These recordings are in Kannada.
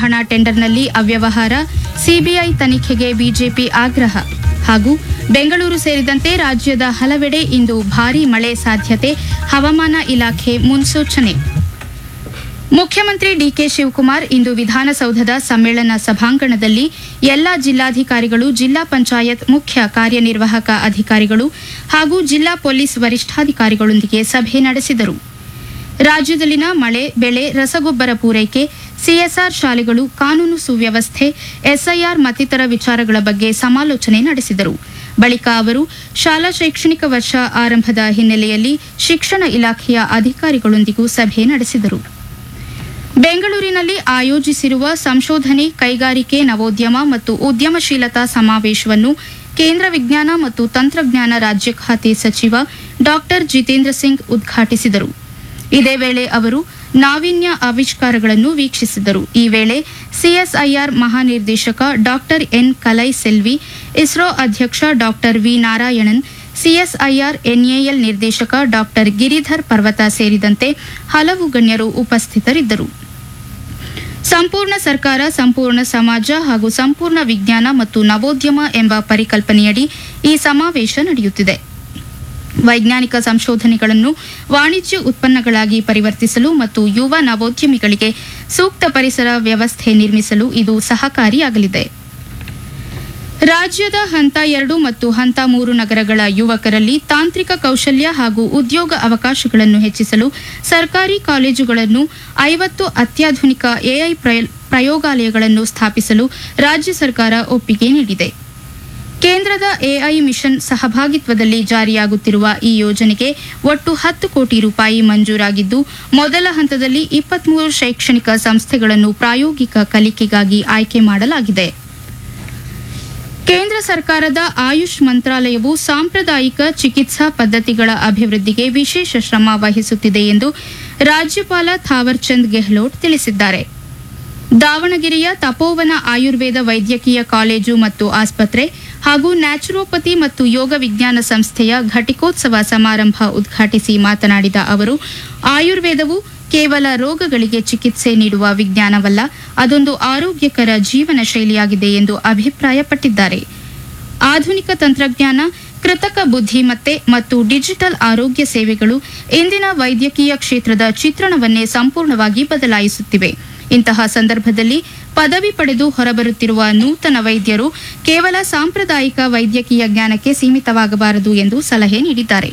ನಿರ್ವಹಣಾ ಟೆಂಡರ್ನಲ್ಲಿ ಅವ್ಯವಹಾರ ಸಿಬಿಐ ತನಿಖೆಗೆ ಬಿಜೆಪಿ ಆಗ್ರಹ ಹಾಗೂ ಬೆಂಗಳೂರು ಸೇರಿದಂತೆ ರಾಜ್ಯದ ಹಲವೆಡೆ ಇಂದು ಭಾರೀ ಮಳೆ ಸಾಧ್ಯತೆ ಹವಾಮಾನ ಇಲಾಖೆ ಮುನ್ಸೂಚನೆ ಮುಖ್ಯಮಂತ್ರಿ ಡಿಕೆ ಶಿವಕುಮಾರ್ ಇಂದು ವಿಧಾನಸೌಧದ ಸಮ್ಮೇಳನ ಸಭಾಂಗಣದಲ್ಲಿ ಎಲ್ಲಾ ಜಿಲ್ಲಾಧಿಕಾರಿಗಳು ಜಿಲ್ಲಾ ಪಂಚಾಯತ್ ಮುಖ್ಯ ಕಾರ್ಯನಿರ್ವಾಹಕ ಅಧಿಕಾರಿಗಳು ಹಾಗೂ ಜಿಲ್ಲಾ ಪೊಲೀಸ್ ವರಿಷ್ಠಾಧಿಕಾರಿಗಳೊಂದಿಗೆ ಸಭೆ ನಡೆಸಿದರು ರಾಜ್ಯದಲ್ಲಿನ ಮಳೆ ಬೆಳೆ ರಸಗೊಬ್ಬರ ಪೂರೈಕೆ ಸಿಎಸ್ಆರ್ ಶಾಲೆಗಳು ಕಾನೂನು ಸುವ್ಯವಸ್ಥೆ ಎಸ್ಐಆರ್ ಮತ್ತಿತರ ವಿಚಾರಗಳ ಬಗ್ಗೆ ಸಮಾಲೋಚನೆ ನಡೆಸಿದರು ಬಳಿಕ ಅವರು ಶಾಲಾ ಶೈಕ್ಷಣಿಕ ವರ್ಷ ಆರಂಭದ ಹಿನ್ನೆಲೆಯಲ್ಲಿ ಶಿಕ್ಷಣ ಇಲಾಖೆಯ ಅಧಿಕಾರಿಗಳೊಂದಿಗೂ ಸಭೆ ನಡೆಸಿದರು ಬೆಂಗಳೂರಿನಲ್ಲಿ ಆಯೋಜಿಸಿರುವ ಸಂಶೋಧನೆ ಕೈಗಾರಿಕೆ ನವೋದ್ಯಮ ಮತ್ತು ಉದ್ಯಮಶೀಲತಾ ಸಮಾವೇಶವನ್ನು ಕೇಂದ್ರ ವಿಜ್ಞಾನ ಮತ್ತು ತಂತ್ರಜ್ಞಾನ ರಾಜ್ಯ ಖಾತೆ ಸಚಿವ ಡಾ ಜಿತೇಂದ್ರ ಸಿಂಗ್ ಉದ್ಘಾಟಿಸಿದರು ಇದೇ ವೇಳೆ ಅವರು ನಾವೀನ್ಯ ಆವಿಷ್ಕಾರಗಳನ್ನು ವೀಕ್ಷಿಸಿದರು ಈ ವೇಳೆ ಸಿಎಸ್ಐಆರ್ ಮಹಾನಿರ್ದೇಶಕ ಡಾ ಎನ್ ಕಲೈ ಸೆಲ್ವಿ ಇಸ್ರೋ ಅಧ್ಯಕ್ಷ ಡಾ ವಿ ನಾರಾಯಣನ್ ಸಿಎಸ್ಐಆರ್ ಎನ್ಎಎಲ್ ನಿರ್ದೇಶಕ ಡಾ ಗಿರಿಧರ್ ಪರ್ವತ ಸೇರಿದಂತೆ ಹಲವು ಗಣ್ಯರು ಉಪಸ್ಥಿತರಿದ್ದರು ಸಂಪೂರ್ಣ ಸರ್ಕಾರ ಸಂಪೂರ್ಣ ಸಮಾಜ ಹಾಗೂ ಸಂಪೂರ್ಣ ವಿಜ್ಞಾನ ಮತ್ತು ನವೋದ್ಯಮ ಎಂಬ ಪರಿಕಲ್ಪನೆಯಡಿ ಈ ಸಮಾವೇಶ ನಡೆಯುತ್ತಿದೆ ವೈಜ್ಞಾನಿಕ ಸಂಶೋಧನೆಗಳನ್ನು ವಾಣಿಜ್ಯ ಉತ್ಪನ್ನಗಳಾಗಿ ಪರಿವರ್ತಿಸಲು ಮತ್ತು ಯುವ ನವೋದ್ಯಮಿಗಳಿಗೆ ಸೂಕ್ತ ಪರಿಸರ ವ್ಯವಸ್ಥೆ ನಿರ್ಮಿಸಲು ಇದು ಸಹಕಾರಿಯಾಗಲಿದೆ ರಾಜ್ಯದ ಹಂತ ಎರಡು ಮತ್ತು ಹಂತ ಮೂರು ನಗರಗಳ ಯುವಕರಲ್ಲಿ ತಾಂತ್ರಿಕ ಕೌಶಲ್ಯ ಹಾಗೂ ಉದ್ಯೋಗ ಅವಕಾಶಗಳನ್ನು ಹೆಚ್ಚಿಸಲು ಸರ್ಕಾರಿ ಕಾಲೇಜುಗಳನ್ನು ಐವತ್ತು ಅತ್ಯಾಧುನಿಕ ಎಐ ಪ್ರಯ- ಪ್ರಯೋಗಾಲಯಗಳನ್ನು ಸ್ಥಾಪಿಸಲು ರಾಜ್ಯ ಸರ್ಕಾರ ಒಪ್ಪಿಗೆ ನೀಡಿದೆ ಕೇಂದ್ರದ ಎಐ ಮಿಷನ್ ಸಹಭಾಗಿತ್ವದಲ್ಲಿ ಜಾರಿಯಾಗುತ್ತಿರುವ ಈ ಯೋಜನೆಗೆ ಒಟ್ಟು ಹತ್ತು ಕೋಟಿ ರೂಪಾಯಿ ಮಂಜೂರಾಗಿದ್ದು ಮೊದಲ ಹಂತದಲ್ಲಿ ಇಪ್ಪತ್ಮೂರು ಶೈಕ್ಷಣಿಕ ಸಂಸ್ಥೆಗಳನ್ನು ಪ್ರಾಯೋಗಿಕ ಕಲಿಕೆಗಾಗಿ ಆಯ್ಕೆ ಮಾಡಲಾಗಿದೆ ಕೇಂದ್ರ ಸರ್ಕಾರದ ಆಯುಷ್ ಮಂತ್ರಾಲಯವು ಸಾಂಪ್ರದಾಯಿಕ ಚಿಕಿತ್ಸಾ ಪದ್ಧತಿಗಳ ಅಭಿವೃದ್ಧಿಗೆ ವಿಶೇಷ ಶ್ರಮ ವಹಿಸುತ್ತಿದೆ ಎಂದು ರಾಜ್ಯಪಾಲ ಥಾವರ್ಚಂದ್ ಗೆಹ್ಲೋಟ್ ತಿಳಿಸಿದ್ದಾರೆ ದಾವಣಗೆರೆಯ ತಪೋವನ ಆಯುರ್ವೇದ ವೈದ್ಯಕೀಯ ಕಾಲೇಜು ಮತ್ತು ಆಸ್ಪತ್ರೆ ಹಾಗೂ ನ್ಯಾಚುರೋಪತಿ ಮತ್ತು ಯೋಗ ವಿಜ್ಞಾನ ಸಂಸ್ಥೆಯ ಘಟಿಕೋತ್ಸವ ಸಮಾರಂಭ ಉದ್ಘಾಟಿಸಿ ಮಾತನಾಡಿದ ಅವರು ಆಯುರ್ವೇದವು ಕೇವಲ ರೋಗಗಳಿಗೆ ಚಿಕಿತ್ಸೆ ನೀಡುವ ವಿಜ್ಞಾನವಲ್ಲ ಅದೊಂದು ಆರೋಗ್ಯಕರ ಜೀವನ ಶೈಲಿಯಾಗಿದೆ ಎಂದು ಅಭಿಪ್ರಾಯಪಟ್ಟಿದ್ದಾರೆ ಆಧುನಿಕ ತಂತ್ರಜ್ಞಾನ ಕೃತಕ ಬುದ್ಧಿಮತ್ತೆ ಮತ್ತು ಡಿಜಿಟಲ್ ಆರೋಗ್ಯ ಸೇವೆಗಳು ಇಂದಿನ ವೈದ್ಯಕೀಯ ಕ್ಷೇತ್ರದ ಚಿತ್ರಣವನ್ನೇ ಸಂಪೂರ್ಣವಾಗಿ ಬದಲಾಯಿಸುತ್ತಿವೆ ಇಂತಹ ಸಂದರ್ಭದಲ್ಲಿ ಪದವಿ ಪಡೆದು ಹೊರಬರುತ್ತಿರುವ ನೂತನ ವೈದ್ಯರು ಕೇವಲ ಸಾಂಪ್ರದಾಯಿಕ ವೈದ್ಯಕೀಯ ಜ್ಞಾನಕ್ಕೆ ಸೀಮಿತವಾಗಬಾರದು ಎಂದು ಸಲಹೆ ನೀಡಿದ್ದಾರೆ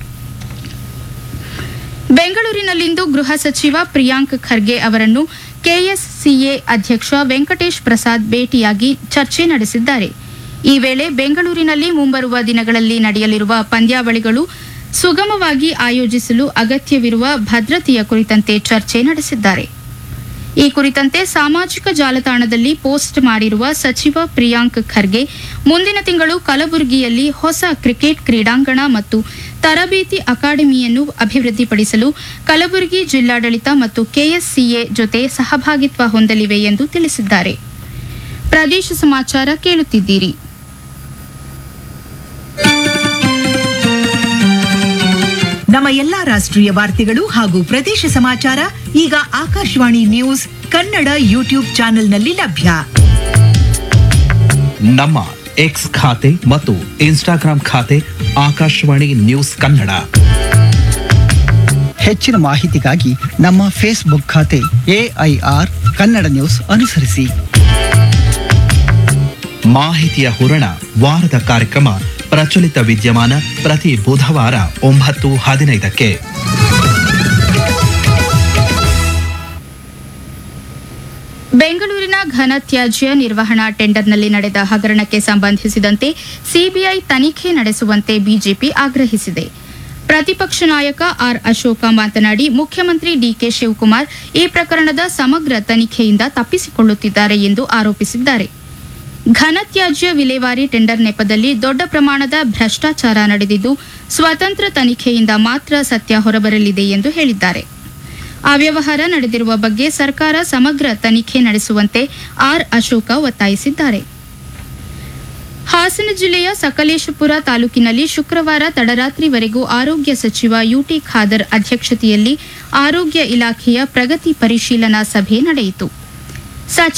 ಬೆಂಗಳೂರಿನಲ್ಲಿಂದು ಗೃಹ ಸಚಿವ ಪ್ರಿಯಾಂಕ್ ಖರ್ಗೆ ಅವರನ್ನು ಕೆಎಸ್ಸಿಎ ಅಧ್ಯಕ್ಷ ವೆಂಕಟೇಶ್ ಪ್ರಸಾದ್ ಭೇಟಿಯಾಗಿ ಚರ್ಚೆ ನಡೆಸಿದ್ದಾರೆ ಈ ವೇಳೆ ಬೆಂಗಳೂರಿನಲ್ಲಿ ಮುಂಬರುವ ದಿನಗಳಲ್ಲಿ ನಡೆಯಲಿರುವ ಪಂದ್ಯಾವಳಿಗಳು ಸುಗಮವಾಗಿ ಆಯೋಜಿಸಲು ಅಗತ್ಯವಿರುವ ಭದ್ರತೆಯ ಕುರಿತಂತೆ ಚರ್ಚೆ ನಡೆಸಿದ್ದಾರೆ ಈ ಕುರಿತಂತೆ ಸಾಮಾಜಿಕ ಜಾಲತಾಣದಲ್ಲಿ ಪೋಸ್ಟ್ ಮಾಡಿರುವ ಸಚಿವ ಪ್ರಿಯಾಂಕ್ ಖರ್ಗೆ ಮುಂದಿನ ತಿಂಗಳು ಕಲಬುರಗಿಯಲ್ಲಿ ಹೊಸ ಕ್ರಿಕೆಟ್ ಕ್ರೀಡಾಂಗಣ ಮತ್ತು ತರಬೇತಿ ಅಕಾಡೆಮಿಯನ್ನು ಅಭಿವೃದ್ಧಿಪಡಿಸಲು ಕಲಬುರಗಿ ಜಿಲ್ಲಾಡಳಿತ ಮತ್ತು ಕೆಎಸ್ಸಿಎ ಜೊತೆ ಸಹಭಾಗಿತ್ವ ಹೊಂದಲಿವೆ ಎಂದು ತಿಳಿಸಿದ್ದಾರೆ ಪ್ರದೇಶ ಸಮಾಚಾರ ಕೇಳುತ್ತಿದ್ದೀರಿ ನಮ್ಮ ಎಲ್ಲಾ ರಾಷ್ಟ್ರೀಯ ವಾರ್ತೆಗಳು ಹಾಗೂ ಪ್ರದೇಶ ಸಮಾಚಾರ ಈಗ ಆಕಾಶವಾಣಿ ನ್ಯೂಸ್ ಕನ್ನಡ ಯೂಟ್ಯೂಬ್ ಚಾನೆಲ್ನಲ್ಲಿ ಲಭ್ಯ ನಮ್ಮ ಎಕ್ಸ್ ಖಾತೆ ಮತ್ತು ಇನ್ಸ್ಟಾಗ್ರಾಂ ಖಾತೆ ಆಕಾಶವಾಣಿ ನ್ಯೂಸ್ ಕನ್ನಡ ಹೆಚ್ಚಿನ ಮಾಹಿತಿಗಾಗಿ ನಮ್ಮ ಫೇಸ್ಬುಕ್ ಖಾತೆ ಎಐಆರ್ ಕನ್ನಡ ನ್ಯೂಸ್ ಅನುಸರಿಸಿ ಮಾಹಿತಿಯ ಹೂರಣ ವಾರದ ಕಾರ್ಯಕ್ರಮ ಪ್ರಚಲಿತ ವಿದ್ಯಮಾನ ಪ್ರತಿ ಬುಧವಾರ ಒಂಬತ್ತು ಹದಿನೈದಕ್ಕೆ ಬೆಂಗಳೂರಿನ ಘನತ್ಯಾಜ್ಯ ನಿರ್ವಹಣಾ ಟೆಂಡರ್ನಲ್ಲಿ ನಡೆದ ಹಗರಣಕ್ಕೆ ಸಂಬಂಧಿಸಿದಂತೆ ಸಿಬಿಐ ತನಿಖೆ ನಡೆಸುವಂತೆ ಬಿಜೆಪಿ ಆಗ್ರಹಿಸಿದೆ ಪ್ರತಿಪಕ್ಷ ನಾಯಕ ಆರ್ ಅಶೋಕ ಮಾತನಾಡಿ ಮುಖ್ಯಮಂತ್ರಿ ಡಿಕೆ ಶಿವಕುಮಾರ್ ಈ ಪ್ರಕರಣದ ಸಮಗ್ರ ತನಿಖೆಯಿಂದ ತಪ್ಪಿಸಿಕೊಳ್ಳುತ್ತಿದ್ದಾರೆ ಎಂದು ಆರೋಪಿಸಿದ್ದಾರೆ ಘನತ್ಯಾಜ್ಯ ವಿಲೇವಾರಿ ಟೆಂಡರ್ ನೆಪದಲ್ಲಿ ದೊಡ್ಡ ಪ್ರಮಾಣದ ಭ್ರಷ್ಟಾಚಾರ ನಡೆದಿದ್ದು ಸ್ವತಂತ್ರ ತನಿಖೆಯಿಂದ ಮಾತ್ರ ಸತ್ಯ ಹೊರಬರಲಿದೆ ಎಂದು ಹೇಳಿದ್ದಾರೆ ಅವ್ಯವಹಾರ ನಡೆದಿರುವ ಬಗ್ಗೆ ಸರ್ಕಾರ ಸಮಗ್ರ ತನಿಖೆ ನಡೆಸುವಂತೆ ಆರ್ ಅಶೋಕ ಒತ್ತಾಯಿಸಿದ್ದಾರೆ ಹಾಸನ ಜಿಲ್ಲೆಯ ಸಕಲೇಶಪುರ ತಾಲೂಕಿನಲ್ಲಿ ಶುಕ್ರವಾರ ತಡರಾತ್ರಿವರೆಗೂ ಆರೋಗ್ಯ ಸಚಿವ ಯುಟಿ ಖಾದರ್ ಅಧ್ಯಕ್ಷತೆಯಲ್ಲಿ ಆರೋಗ್ಯ ಇಲಾಖೆಯ ಪ್ರಗತಿ ಪರಿಶೀಲನಾ ಸಭೆ ನಡೆಯಿತು